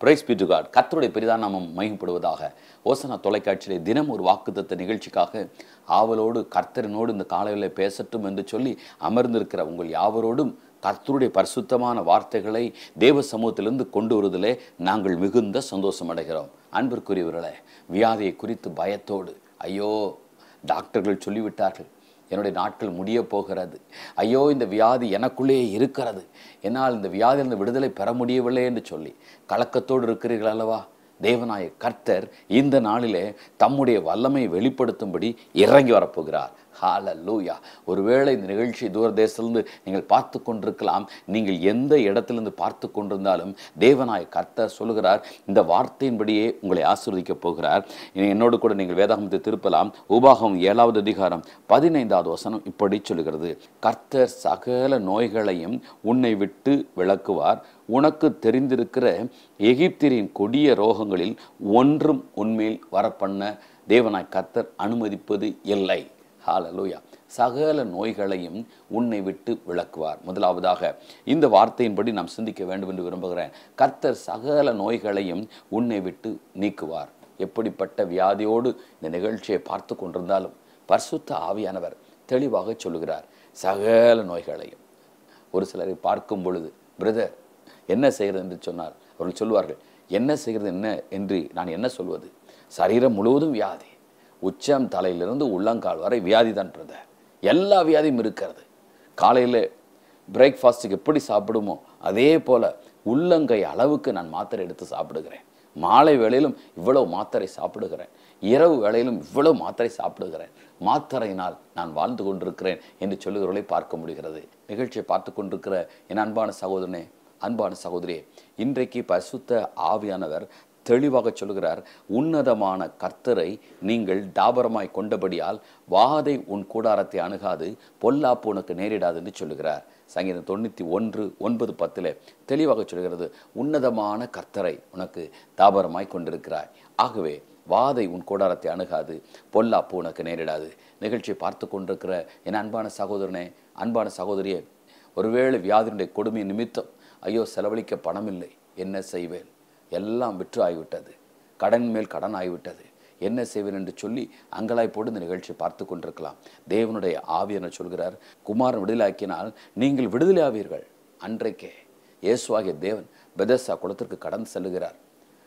price B to God கர்த்தருடைய பெரிதான நாமம் மகிமைப்படுவதாக ஓசனா தொலைக்காட்சியிலே தினம் ஒரு வாக்குத்தத்த நிகழ்ச்சிக்காக ஆவலோடு கர்த்தரினோடு இந்த காலையில் பேசட்டும் என்று சொல்லி அமர்ந்திருக்கிற உங்கள் யாவரோடும் கர்த்தருடைய பரிசுத்தமான வார்த்தைகளை தேவ சமூகத்திலிருந்து கொண்டு வருவதிலே நாங்கள் மிகுந்த சந்தோஷம் அடைகிறோம் அன்பிற்குரியவர்களே வியாதியை குறித்து பயத்தோடு ஐயோ டாக்டர்கள் சொல்லிவிட்டார்கள் என்னுடைய நாட்கள் முடிய போகிறது ஐயோ இந்த வியாதி எனக்குள்ளேயே இருக்கிறது என்னால் இந்த வியாதியிலிருந்து விடுதலை பெற முடியவில்லை என்று சொல்லி கலக்கத்தோடு இருக்கிறீர்கள் அல்லவா தேவனாய கர்த்தர் இந்த நாளிலே தம்முடைய வல்லமை வெளிப்படுத்தும்படி இறங்கி வரப்போகிறார் ஹalleluya ஒருவேளை இந்த நிகழ்ச்சி தூரதேசத்திலிருந்து நீங்கள் பார்த்து கொண்டிருக்கலாம் நீங்கள் எந்த இடத்திலிருந்து பார்த்து கொண்டிருந்தாலும் தேவனாய கர்த்தர் சொல்லுகிறார் இந்த வார்த்தையின்படியே உங்களை ஆசீர்வதிக்கப் போகிறார் இனி என்னோடு கூட நீங்கள் வேதாகமத்தை திருப்பலாம் உபாகம் ஏழாவது அதிகாரம் பதினைந்தாவது வசனம் இப்படி சொல்லுகிறது கர்த்தர் சகல நோய்களையும் உன்னை விட்டு விளக்குவார் உனக்கு தெரிந்திருக்கிற எகிப்திரின் கொடிய ரோகங்களில் ஒன்றும் உன்மேல் வரப்பண்ண தேவனாய் கர்த்தர் அனுமதிப்பது இல்லை ஹalleluya சகல நோய்களையும் உன்னை விட்டு விளக்குவார் முதலாவதாக இந்த வார்த்தையின்படி நாம் சிந்திக்க வேண்டும் என்று விரும்புகிறேன் கர்த்தர் சகல நோய்களையும் உன்னை விட்டு நீக்குவார் எப்படிப்பட்ட வியாதியோடு இந்த நிகழ்ச்சியை பார்த்து கொண்டிருந்தாலும் பரிசுத்த ஆவியானவர் தெளிவாக சொல்லுகிறார் சகல நோய்களையும் ஒரு சிலரை பார்க்கும் பொழுது பிரதர் என்ன செய்கிறது என்று சொன்னால் அவர்கள் சொல்வார்கள் என்ன செய்கிறது என்ன என்று நான் என்ன சொல்வது சரீரம் முழுவதும் வியாதி உச்சம் தலையிலிருந்து உள்ளங்கால் வரை வியாதி தான் பிரதர் எல்லா வியாதியும் இருக்கிறது காலையில் பிரேக்ஃபாஸ்ட்டுக்கு எப்படி சாப்பிடுமோ அதே போல் உள்ளங்கை அளவுக்கு நான் மாத்திரை எடுத்து சாப்பிடுகிறேன் மாலை வேளையிலும் இவ்வளவு மாத்திரை சாப்பிடுகிறேன் இரவு வேளையிலும் இவ்வளவு மாத்திரை சாப்பிடுகிறேன் மாத்திரையினால் நான் வாழ்ந்து கொண்டிருக்கிறேன் என்று சொல்லுகிறவர்களை பார்க்க முடிகிறது நிகழ்ச்சியை பார்த்து கொண்டிருக்கிற என் அன்பான சகோதரனே அன்பான சகோதரியே இன்றைக்கு பரிசுத்த ஆவியானவர் தெளிவாக சொல்கிறார் உன்னதமான கர்த்தரை நீங்கள் தாபரமாய் கொண்டபடியால் வாதை உன் கூடாரத்தை அணுகாது பொல்லாப்பு உனக்கு நேரிடாது என்று சொல்லுகிறார் சங்கீதம் தொண்ணூற்றி ஒன்று ஒன்பது பத்தில் தெளிவாக சொல்கிறது உன்னதமான கர்த்தரை உனக்கு தாபரமாய் கொண்டிருக்கிறாய் ஆகவே வாதை உன் கூடாரத்தை அணுகாது பொல்லாப்பு உனக்கு நேரிடாது நிகழ்ச்சியை பார்த்து கொண்டிருக்கிற என் அன்பான சகோதரனே அன்பான சகோதரியே ஒருவேளை வியாதியினுடைய கொடுமை நிமித்தம் ஐயோ செலவழிக்க பணம் இல்லை என்ன செய்வேன் எல்லாம் விற்று ஆகிவிட்டது கடன் மேல் கடன் ஆகிவிட்டது என்ன செய்வேன் என்று சொல்லி அங்கலாய்ப்போடு இந்த நிகழ்ச்சியை பார்த்து கொண்டிருக்கலாம் தேவனுடைய ஆவியன சொல்கிறார் குமாரன் விடுதலாக்கினால் நீங்கள் விடுதலை ஆவீர்கள் அன்றைக்கே இயேசுவாகிய தேவன் பெதஸ்ஸா குளத்திற்கு கடந்து செல்லுகிறார்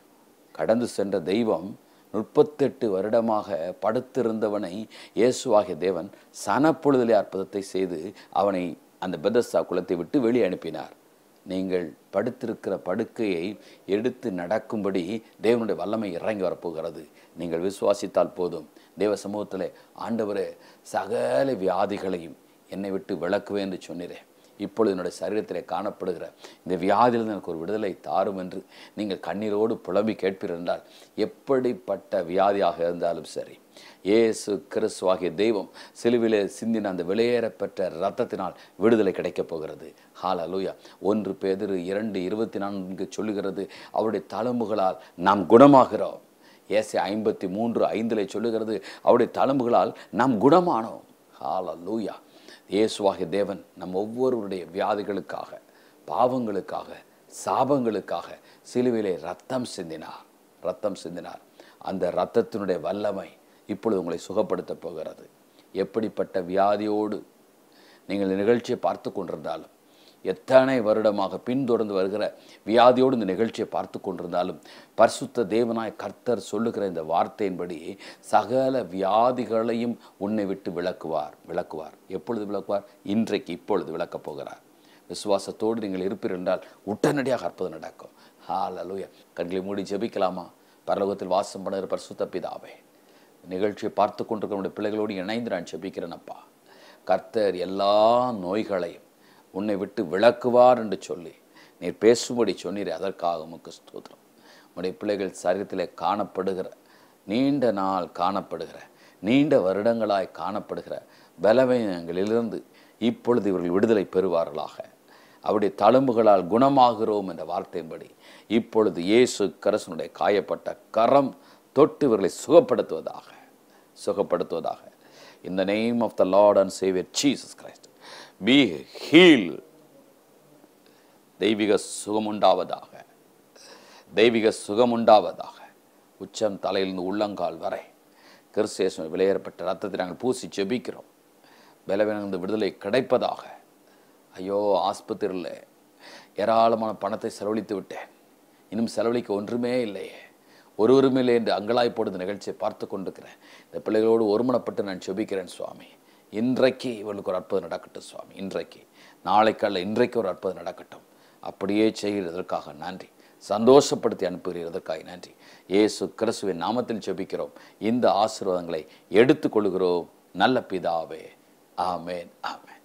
கடந்து சென்ற தெய்வம் முப்பத்தெட்டு வருடமாக படுத்திருந்தவனை இயேசுவாகிய தேவன் சனப்பொழுதிலே அற்புதத்தை செய்து அவனை அந்த பெதஸ்ஸா குலத்தை விட்டு வெளியே அனுப்பினார் நீங்கள் படுத்திருக்கிற படுக்கையை எடுத்து நடக்கும்படி தேவனுடைய வல்லமை இறங்கி வரப்போகிறது நீங்கள் விசுவாசித்தால் போதும் தேவ சமூகத்தில் ஆண்டவரே சகல வியாதிகளையும் என்னை விட்டு விளக்குவேன் என்று சொன்னீரேன் இப்பொழுது என்னுடைய சரீரத்திலே காணப்படுகிற இந்த வியாதியிலிருந்து எனக்கு ஒரு விடுதலை தாரும் என்று நீங்கள் கண்ணீரோடு புலம்பி கேட்பீர்கள் என்றால் எப்படிப்பட்ட வியாதியாக இருந்தாலும் சரி இயேசு கிறிஸ்துவாகிய தெய்வம் சிலுவிலே சிந்தின அந்த வெளியேறப்பெற்ற ரத்தத்தினால் விடுதலை கிடைக்கப் போகிறது ஹாலலூயா ஒன்று பேதிரு இரண்டு இருபத்தி நான்கு சொல்லுகிறது அவருடைய தழும்புகளால் நாம் குணமாகிறோம் ஏசை ஐம்பத்தி மூன்று ஐந்தில் சொல்லுகிறது அவருடைய தழும்புகளால் நாம் குணமானோம் ஹாலலூயா இயேசுவாகிய தேவன் நம் ஒவ்வொருவருடைய வியாதிகளுக்காக பாவங்களுக்காக சாபங்களுக்காக சிலுவிலே ரத்தம் சிந்தினார் ரத்தம் சிந்தினார் அந்த ரத்தத்தினுடைய வல்லமை இப்பொழுது உங்களை சுகப்படுத்த போகிறது எப்படிப்பட்ட வியாதியோடு நீங்கள் இந்த நிகழ்ச்சியை பார்த்து கொண்டிருந்தாலும் எத்தனை வருடமாக பின்தொடர்ந்து வருகிற வியாதியோடு இந்த நிகழ்ச்சியை பார்த்து கொண்டிருந்தாலும் பரிசுத்த தேவனாய் கர்த்தர் சொல்லுகிற இந்த வார்த்தையின்படி சகல வியாதிகளையும் உன்னை விட்டு விளக்குவார் விளக்குவார் எப்பொழுது விளக்குவார் இன்றைக்கு இப்பொழுது விளக்கப் போகிறார் விசுவாசத்தோடு நீங்கள் இருப்பீர்கள் என்றால் உடனடியாக அற்புதம் நடக்கும் ஹாலலூயா கண்களை மூடி ஜெபிக்கலாமா பரலோகத்தில் வாசம் பண்ணுகிற பரிசுத்த பிதாவே நிகழ்ச்சியை பார்த்து கொண்டிருக்கிற நம்முடைய பிள்ளைகளோடு இணைந்து நான் ஜெபிக்கிறேனப்பா கர்த்தர் எல்லா நோய்களையும் உன்னை விட்டு விளக்குவார் என்று சொல்லி நீர் பேசும்படி சொன்னீர் அதற்காக உமக்கு ஸ்தோத்திரம் உடைய பிள்ளைகள் சரீரத்திலே காணப்படுகிற நீண்ட நாள் காணப்படுகிற நீண்ட வருடங்களாய் காணப்படுகிற பலவீனங்களிலிருந்து இப்பொழுது இவர்கள் விடுதலை பெறுவார்களாக அவருடைய தழும்புகளால் குணமாகிறோம் என்ற வார்த்தையின்படி இப்பொழுது இயேசு கரசனுடைய காயப்பட்ட கரம் தொட்டு இவர்களை சுகப்படுத்துவதாக சுகப்படுத்துவதாக in the name of the lord and saviour Jesus Christ be heal தெய்வீக சுகமுண்டாவதாக தெய்வீக சுகம் உண்டாவதாக உச்சம் தலையிலிருந்து உள்ளங்கால் வரை கிறிஸ்தேசம் விலையேறப்பட்ட ரத்தத்தை நாங்கள் பூசி ஜெபிக்கிறோம் பலவீனந்து விடுதலை கிடைப்பதாக ஐயோ ஆஸ்பத்திரியில் ஏராளமான பணத்தை செலவழித்து விட்டேன் இன்னும் செலவழிக்க ஒன்றுமே இல்லையே ஒருவரும் இல்லை என்று அங்கலாய்ப்போடு இந்த நிகழ்ச்சியை பார்த்து கொண்டிருக்கிறேன் இந்த பிள்ளைகளோடு ஒருமனப்பட்டு நான் ஜெபிக்கிறேன் சுவாமி இன்றைக்கு இவளுக்கு ஒரு அற்புதம் நடக்கட்டும் சுவாமி இன்றைக்கு நாளைக்கு அல்ல இன்றைக்கு ஒரு அற்புதம் நடக்கட்டும் அப்படியே செய்கிறதற்காக நன்றி சந்தோஷப்படுத்தி அனுப்புகிறதற்காக நன்றி இயேசு கிறிஸ்துவின் நாமத்தில் ஜெபிக்கிறோம் இந்த ஆசீர்வாதங்களை எடுத்துக்கொள்கிறோம் நல்ல பிதாவே ஆமேன் ஆமேன்